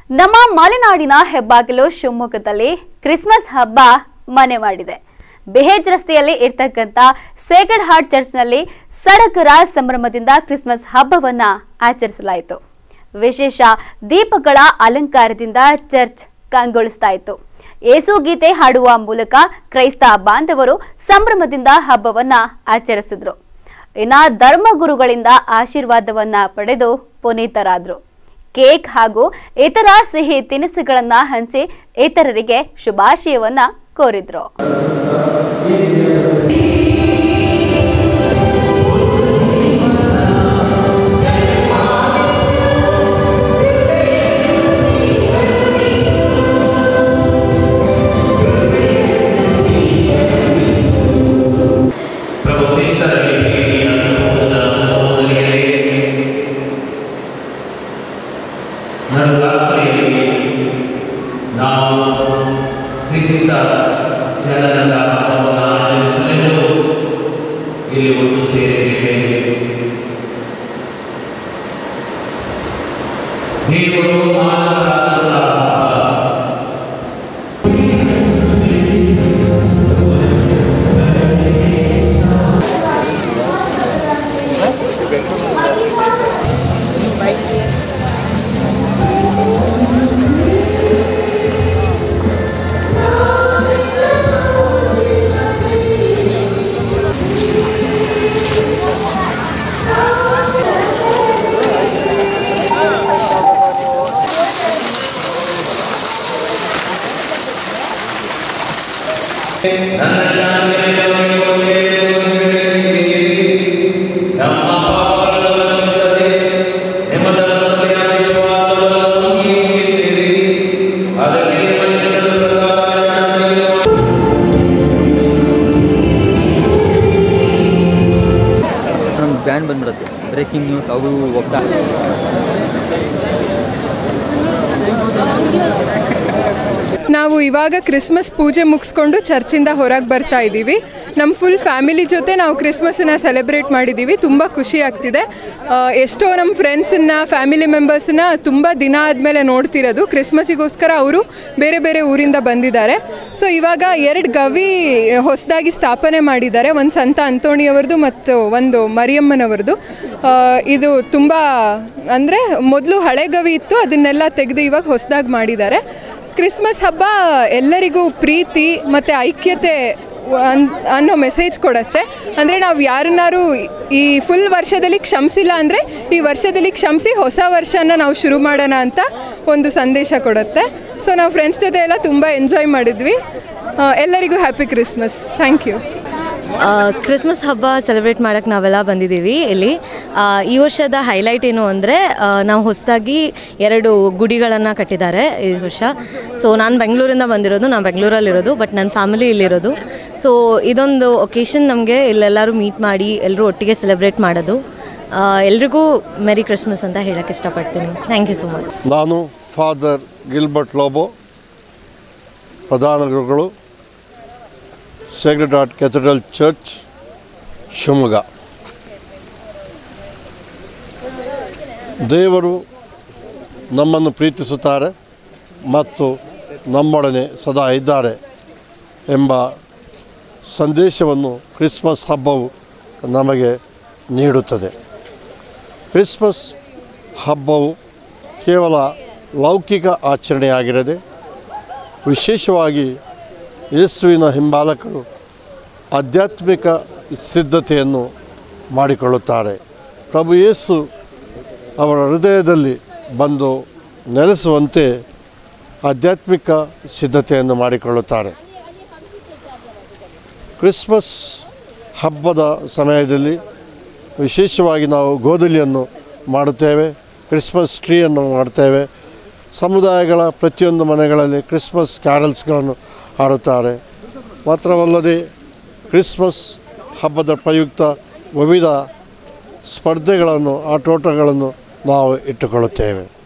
ನಮ್ಮ ಮಲೆನಾಡಿನ ಹೆಬ್ಬಾಗಿಲು ಶಿವಮೊಗ್ಗದಲ್ಲಿ ಕ್ರಿಸ್ಮಸ್ ಹಬ್ಬ ಮನೆ ಮಾಡಿದೆ ಬೆಹೇಜ್ ರಸ್ತೆಯಲ್ಲಿ ಇರ್ತಕ್ಕಂಥ ಸೇಕ್ರೆಡ್ ಹಾರ್ಟ್ ಚರ್ಚ್ನಲ್ಲಿ ಸಡಗರ ಸಂಭ್ರಮದಿಂದ ಕ್ರಿಸ್ಮಸ್ ಹಬ್ಬವನ್ನ ಆಚರಿಸಲಾಯಿತು ವಿಶೇಷ ದೀಪಗಳ ಅಲಂಕಾರದಿಂದ ಚರ್ಚ್ ಕಂಗೊಳಿಸ್ತಾ ಇತ್ತು ಏಸು ಗೀತೆ ಹಾಡುವ ಮೂಲಕ ಕ್ರೈಸ್ತ ಬಾಂಧವರು ಸಂಭ್ರಮದಿಂದ ಹಬ್ಬವನ್ನ ಆಚರಿಸಿದ್ರು ಇನ್ನ ಧರ್ಮಗುರುಗಳಿಂದ ಆಶೀರ್ವಾದವನ್ನ ಪಡೆದು ಪುನೀತರಾದ್ರು ಕೇಕ್ ಹಾಗೂ ಇತರ ಸಿಹಿ ತಿನಿಸುಗಳನ್ನ ಹಂಚಿ ಇತರರಿಗೆ ಶುಭಾಶಯವನ್ನ ಕೋರಿದ್ರು ಪ್ರಭು ಕ್ರಿಸ್ತರಲ್ಲಿ ಪ್ರೀತಿಯ ಸಹೋದರ ಸಹೋದರಿಯರೇ ನಡುರಾತ್ರಿಯಲ್ಲಿ ನಾವು ಕ್ರಿಸ್ತ ಜನನದ ಹಬ್ಬವನ್ನು ಆಚರಿಸಲೆಂದು ಇಲ್ಲಿ ಒಟ್ಟು ಸೇರಿದ್ದೇವೆ ದೇವರು ಮಾನವರಾದಂತಹ ನನ್ನ ಶಾಂತಿಯನ್ನು ನಮ್ಮ ಪಾಪಗಳ ರಕ್ಷಿಸದೆ ನಿಮ್ಮ ಧರ್ಮದ ವಿಶ್ವಾಸವನ್ನು ನೀಡಿದ್ದೀರಿ ಅದಕ್ಕೆ ನಿಮ್ಮ ಚಿತ್ತದ ಪ್ರಕಾರ ಶಾಂತಿಯನ್ನು ನಮ್ಮ ಬ್ಯಾನ್ ಬಂದ್ಬಿಡುತ್ತೆ ಬ್ರೇಕಿಂಗ್ ನ್ಯೂಸ್ ಅವು ಹೋಗ್ತಾ ನಾವು ಇವಾಗ ಕ್ರಿಸ್ಮಸ್ ಪೂಜೆ ಮುಗಿಸ್ಕೊಂಡು ಚರ್ಚಿಂದ ಹೊರಗೆ ಬರ್ತಾ ಇದ್ದೀವಿ ನಮ್ಮ ಫುಲ್ ಫ್ಯಾಮಿಲಿ ಜೊತೆ ನಾವು ಕ್ರಿಸ್ಮಸ್ಸನ್ನ ಸೆಲೆಬ್ರೇಟ್ ಮಾಡಿದ್ದೀವಿ ತುಂಬ ಖುಷಿ ಆಗ್ತಿದೆ ಆ, ಎಷ್ಟೋ ನಮ್ಮ ಫ್ರೆಂಡ್ಸನ್ನ ಫ್ಯಾಮಿಲಿ ಮೆಂಬರ್ಸನ್ನ ತುಂಬ ದಿನ ಆದಮೇಲೆ ನೋಡ್ತಿರೋದು ಕ್ರಿಸ್ಮಸ್ಸಿಗೋಸ್ಕರ ಅವರು ಬೇರೆ ಬೇರೆ ಊರಿಂದ ಬಂದಿದ್ದಾರೆ ಸೊ ಇವಾಗ ಎರಡು ಗವಿ ಹೊಸದಾಗಿ ಸ್ಥಾಪನೆ ಮಾಡಿದ್ದಾರೆ ಒಂದು ಸಂತ ಅಂತೋಣಿಯವರದು ಮತ್ತು ಒಂದು ಮರಿಯಮ್ಮನವರದು ಆ, ಇದು ತುಂಬ ಅಂದರೆ ಮೊದಲು ಹಳೆ ಗವಿ ಇತ್ತು ಅದನ್ನೆಲ್ಲ ತೆಗೆದು ಇವಾಗ ಹೊಸದಾಗಿ ಮಾಡಿದ್ದಾರೆ ಕ್ರಿಸ್ಮಸ್ ಹಬ್ಬ ಎಲ್ಲರಿಗೂ ಪ್ರೀತಿ ಮತ್ತು ಐಕ್ಯತೆ ಅನ್ ಅನ್ನೋ ಮೆಸೇಜ್ ಕೊಡುತ್ತೆ ಅಂದರೆ ನಾವು ಯಾರನ್ನಾರು ಈ ಫುಲ್ ವರ್ಷದಲ್ಲಿ ಕ್ಷಮಿಸಿಲ್ಲ ಅಂದರೆ ಈ ವರ್ಷದಲ್ಲಿ ಕ್ಷಮಿಸಿ ಹೊಸ ವರ್ಷನ ನಾವು ಶುರು ಮಾಡೋಣ ಅಂತ ಒಂದು ಸಂದೇಶ ಕೊಡುತ್ತೆ ಸೊ ನಾವು ಫ್ರೆಂಡ್ಸ್ ಜೊತೆ ಎಲ್ಲ ತುಂಬ ಎಂಜಾಯ್ ಮಾಡಿದ್ವಿ ಆ, ಎಲ್ಲರಿಗೂ ಹ್ಯಾಪಿ ಕ್ರಿಸ್ಮಸ್ ಥ್ಯಾಂಕ್ ಯು ಆ, ಕ್ರಿಸ್ಮಸ್ ಹಬ್ಬ ಸೆಲೆಬ್ರೇಟ್ ಮಾಡೋಕ್ಕೆ ನಾವೆಲ್ಲ ಬಂದಿದ್ದೀವಿ ಇಲ್ಲಿ ಆ, ಈ ವರ್ಷದ ಹೈಲೈಟ್ ಏನು ಅಂದರೆ ನಾವು ಹೊಸದಾಗಿ ಎರಡು ಗುಡಿಗಳನ್ನು ಕಟ್ಟಿದ್ದಾರೆ ಈ ವರ್ಷ ಸೊ ನಾನು ಬೆಂಗಳೂರಿಂದ ಬಂದಿರೋದು ನಾನು ಬೆಂಗಳೂರಲ್ಲಿರೋದು ಬಟ್ ನನ್ನ ಫ್ಯಾಮಿಲಿ ಇಲ್ಲಿರೋದು ಸೊ ಇದೊಂದು ಒಕೇಶನ್ ನಮಗೆ ಇಲ್ಲೆಲ್ಲರೂ ಮೀಟ್ ಮಾಡಿ ಎಲ್ಲರೂ ಒಟ್ಟಿಗೆ ಸೆಲೆಬ್ರೇಟ್ ಮಾಡೋದು ಆ, ಎಲ್ರಿಗೂ ಮೆರಿ ಕ್ರಿಸ್ಮಸ್ ಅಂತ ಹೇಳೋಕ್ಕೆ ಇಷ್ಟಪಡ್ತೀನಿ ಥ್ಯಾಂಕ್ ಯು ಸೊ ಮಚ್ ನಾನು ಫಾದರ್ ಗಿಲ್ಬರ್ಟ್ ಲೋಬೋ ಪ್ರಧಾನ ಗುರುಗಳು sacred heart cathedral church Shivamogga ದೇವರು ನಮ್ಮನ್ನು ಪ್ರೀತಿಸುತ್ತಾರೆ ಮತ್ತು ನಮ್ಮೊಡನೆ ಸದಾ ಇದ್ದಾರೆ ಎಂಬ ಸಂದೇಶವನ್ನು ಕ್ರಿಸ್ಮಸ್ ಹಬ್ಬವು ನಮಗೆ ನೀಡುತ್ತದೆ ಕ್ರಿಸ್ಮಸ್ ಹಬ್ಬವು ಕೇವಲ ಲೌಕಿಕ ಆಚರಣೆಯಾಗಿರದೆ ವಿಶೇಷವಾಗಿ ಯೇಸುವಿನ ಹಿಂಬಾಲಕರು ಆಧ್ಯಾತ್ಮಿಕ ಸಿದ್ಧತೆಯನ್ನು ಮಾಡಿಕೊಳ್ಳುತ್ತಾರೆ ಪ್ರಭು ಯೇಸು ಅವರ ಹೃದಯದಲ್ಲಿ ಬಂದು ನೆಲೆಸುವಂತೆ ಆಧ್ಯಾತ್ಮಿಕ ಸಿದ್ಧತೆಯನ್ನು ಮಾಡಿಕೊಳ್ಳುತ್ತಾರೆ ಕ್ರಿಸ್ಮಸ್ ಹಬ್ಬದ ಸಮಯದಲ್ಲಿ ವಿಶೇಷವಾಗಿ ನಾವು ಗೋಧಲಿಯನ್ನು ಮಾಡುತ್ತೇವೆ ಕ್ರಿಸ್ಮಸ್ ಟ್ರೀಯನ್ನು ಮಾಡ್ತೇವೆ ಸಮುದಾಯಗಳ ಪ್ರತಿಯೊಂದು ಮನೆಗಳಲ್ಲಿ ಕ್ರಿಸ್ಮಸ್ ಕ್ಯಾರಲ್ಸ್ಗಳನ್ನು ಹಾಡುತ್ತಾರೆ ಮಾತ್ರವಲ್ಲದೆ ಕ್ರಿಸ್ಮಸ್ ಹಬ್ಬದ ಪ್ರಯುಕ್ತ ವಿವಿಧ ಸ್ಪರ್ಧೆಗಳನ್ನು ಆಟೋಟಗಳನ್ನು ನಾವು ಇಟ್ಟುಕೊಳ್ಳುತ್ತೇವೆ